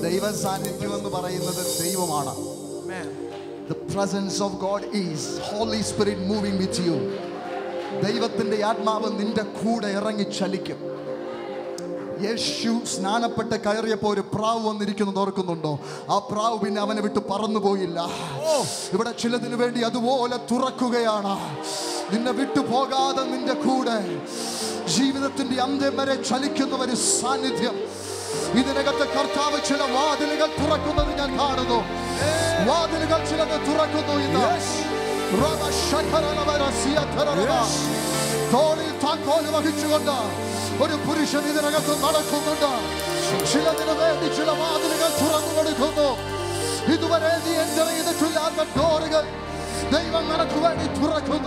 ദൈവ സാന്നിധ്യം എന്ന് പറയുന്നത് ദൈവമാണ് Amen. The presence of God is Holy Spirit moving with you. ദൈവത്തിന്റെ ആത്മാവ് നിന്റെ കൂടെ ഇറങ്ങി ചലിക്കും യേശു സ്നാനപ്പെട്ട് കയറിയപ്പോൾ ഒരു പ്രാവ് വന്നിരിക്കുന്നത് ഓർക്കുന്നുണ്ടോ ആ പ്രാവ് പിന്നെ അവനെ വിട്ട് പറന്നു പോയില്ല ഇവിടെ ചിലതിനു വേണ്ടി അതുപോലെ തുറക്കുകയാണ് നിന്നെ വിട്ടു പോകാതെ നിന്റെ കൂടെ ജീവിതത്തിന്റെ അന്ത്യം വരെ ചലിക്കുന്ന ഒരു സാന്നിധ്യം ഇതിനകത്ത് കർത്താവ് ചില വാതിലുകൾ തുറക്കുന്നത് ഞാൻ കാണുന്നു വാതിലുകൾ ചിലത് തുറക്കുന്നു ഇന്ന് റോമ ശഖരലവര സിയധരലവ. തോളിൽ താക്കോല് വഹിച്ചുകൊണ്ട് ഒരു പുരുഷൻ ഇതിനകത്ത് നടക്കുന്നുണ്ട് ചിലതിനു വേണ്ടി ചില വാതിലുകൾ തുറന്നു കൊടുക്കുന്നു ഇതുവരെ നീ എൻ്റർ ചെയ്തിട്ടില്ലാത്ത ഡോറുകൾ ദൈവം നിനക്ക് വേണ്ടി തുറക്കുന്നു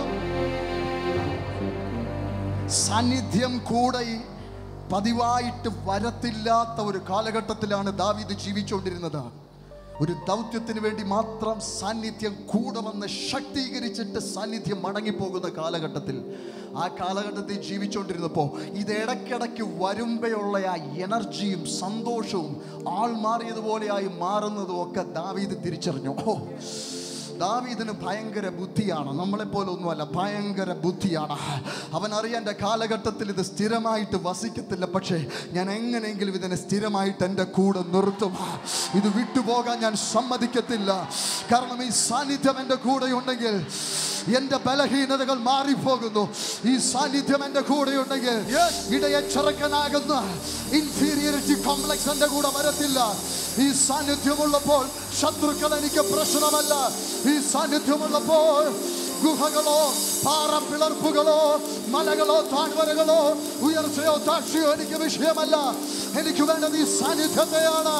സാന്നിധ്യം കൂടെ ഈ പതിവായിട്ട് വരത്തില്ലാത്ത ഒരു കാലഘട്ടത്തിലാണ് ദാവീദ് ജീവിച്ചുകൊണ്ടിരുന്നത് ഒരു ദൗത്യത്തിന് വേണ്ടി മാത്രം സാന്നിധ്യം കൂടെ വന്ന് ശക്തീകരിച്ചിട്ട് സാന്നിധ്യം മടങ്ങിപ്പോകുന്ന കാലഘട്ടത്തിൽ ആ കാലഘട്ടത്തിൽ ജീവിച്ചുകൊണ്ടിരുന്നപ്പോൾ ഇത് ഇടയ്ക്കിടയ്ക്ക് വരുമ്പോഴുള്ള ആ എനർജിയും സന്തോഷവും ആൾ മാറിയതുപോലെയായി മാറുന്നതും ഒക്കെ ദാവീദ് തിരിച്ചറിഞ്ഞു ഓ ദാവീദിന് ഭയങ്കര ബുദ്ധിയാണ് നമ്മളെപ്പോലെ ഒന്നുമല്ല ഭയങ്കര ബുദ്ധിയാണ് അവൻ അറിയാൻ്റെ കാലഘട്ടത്തിൽ ഇത് സ്ഥിരമായിട്ട് വസിക്കത്തില്ല പക്ഷേ ഞാൻ എങ്ങനെയെങ്കിലും ഇതിനെ സ്ഥിരമായിട്ട് എൻ്റെ കൂടെ നിർത്തും ഇത് വിട്ടുപോകാൻ ഞാൻ സമ്മതിക്കത്തില്ല കാരണം ഈ സാന്നിധ്യം എൻ്റെ കൂടെ ഉണ്ടെങ്കിൽ എൻ്റെ ബലഹീനതകൾ മാറിപ്പോകുന്നു ഈ സാന്നിധ്യം എൻ്റെ കൂടെ ഉണ്ടെങ്കിൽ ഇടയെ ചെറുക്കനാകുന്ന ഇൻഫീരിയറിറ്റി കോംപ്ലക്സ് എൻ്റെ കൂടെ വരത്തില്ല ഈ സാന്നിധ്യമുള്ളപ്പോൾ ശത്രുക്കൾ എനിക്ക് പ്രശ്നമല്ല ഈ സാന്നിധ്യമുള്ളപ്പോൾ ഗുഹകളോ പാറപ്പിളർപ്പുകളോ മലകളോ താഴ്വരകളോ ഉയർച്ചയോ താഴ്ചയോ എനിക്ക് വിഷയമല്ല എനിക്ക് വേണ്ടത് ഈ സാന്നിധ്യത്തെയാണ്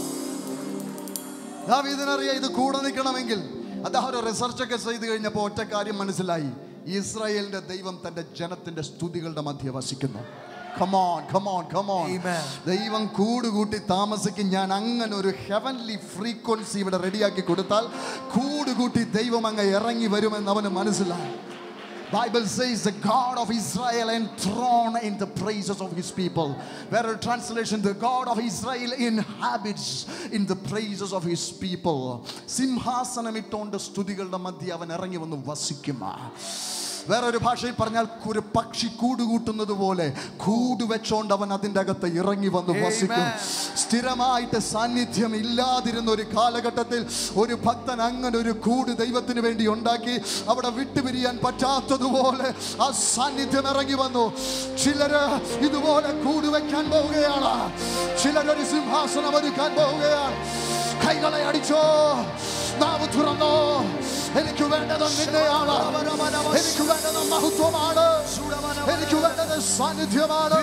ദാവീദിനറിയാം ഇത് കൂടെ നിൽക്കണമെങ്കിൽ അദ്ദേഹം ഒരു റിസർച്ചൊക്കെ ചെയ്ത് കഴിഞ്ഞപ്പോൾ ഒറ്റ കാര്യം മനസ്സിലായി ഇസ്രായേലിന്റെ ദൈവം തന്റെ ജനത്തിന്റെ സ്തുതികളുടെ മധ്യ വസിക്കുന്നു കമോൺ കമോൺ കമോൺ Amen. ദൈവം കൂടുകൂട്ടി താമസിക്കും ഞാൻ അങ്ങനെ ഒരു ഹെവൻലി ഫ്രീക്വൻസി ഇവിടെ റെഡിയാക്കി കൊടുത്താൽ കൂടുകൂട്ടി ദൈവം അങ്ങ് ഇറങ്ങി വരുമെന്ന് അവന് മനസ്സിലായി Bible says the God of Israel enthroned in the praises of his people. Where translation, the God of Israel inhabits in the praises of his people. സിംഹാസനമിട്ടോണ്ട് സ്തുതികളുടെ മധ്യ അവൻ ഇറങ്ങി വന്ന് വസിക്കും വേറൊരു ഭാഷയിൽ പറഞ്ഞാൽ ഒരു പക്ഷി കൂടുകൂട്ടുന്നത് പോലെ കൂട് വെച്ചോണ്ട് അവൻ അതിൻ്റെ അകത്ത് ഇറങ്ങി വന്ന് വസിക്കും സ്ഥിരമായിട്ട് സാന്നിധ്യം ഇല്ലാതിരുന്ന ഒരു കാലഘട്ടത്തിൽ ഒരു ഭക്തൻ അങ്ങനെ ഒരു കൂട് ദൈവത്തിന് വേണ്ടി ഉണ്ടാക്കി അവിടെ വിട്ടുപിരിയാൻ പറ്റാത്തതുപോലെ ആ സാന്നിധ്യം ഇറങ്ങി വന്നു ചിലര് ഇതുപോലെ കൂട് വെക്കാൻ പോവുകയാണ് ചിലരൊരു സിംഹാസനം ഒരുക്കാൻ പോവുകയാണ് കൈകളെ അടിച്ചോ നാവ് തുറന്നോ എനിക്ക് വേണ്ടത് നിന്നെയാണ് എനിക്ക് വേണ്ടത് മഹത്വമാണ് എനിക്ക് വേണ്ടത് സാന്നിധ്യമാണ്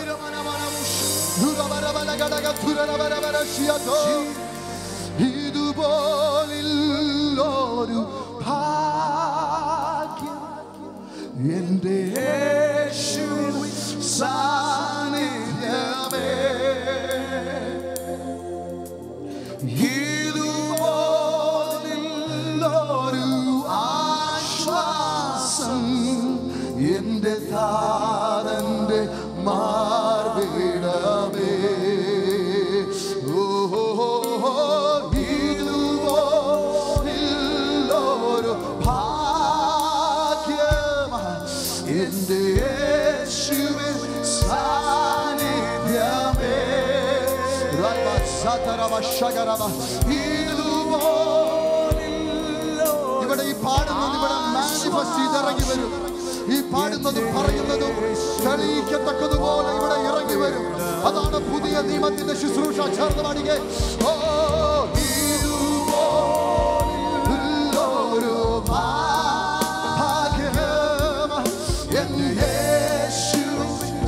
ഇതുപോലൊരു ഭാഗ്യം എന്റെ യേശു സാന്നിധ്യമേ ഇതുപോലൊരു ആശ്വാസം എന്റെ താരന്റെ മാർവിടമേ ഓ ഇതുപോലൊരു ഭാഗ്യം എന്റെ യേശുവിൻ സാന്നിധ്യമേ റബ്ബ സതറവ ശകറവ ഇതുപോലില്ലോ ഇവിടെ ഈ പാടുന്നത് ഇവിടെ മാനിഫെസ്റ്റ് ചെയ്തിറങ്ങി വരും ഈ പാടുന്നതും പറയുന്നതും തെളിയിക്കത്തക്കതുപോലെ ഇവിടെ ഇറങ്ങി വരും അതാണ് പുതിയ നിയമത്തിന്റെ ശുശ്രൂഷ ചേർന്ന് പാടുക ഓ ഇതുപോലൊരു ഭാഗ്യം എന്റെ യേശു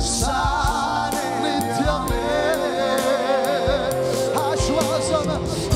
സാന്നിധ്യമേ ആശ്വാസം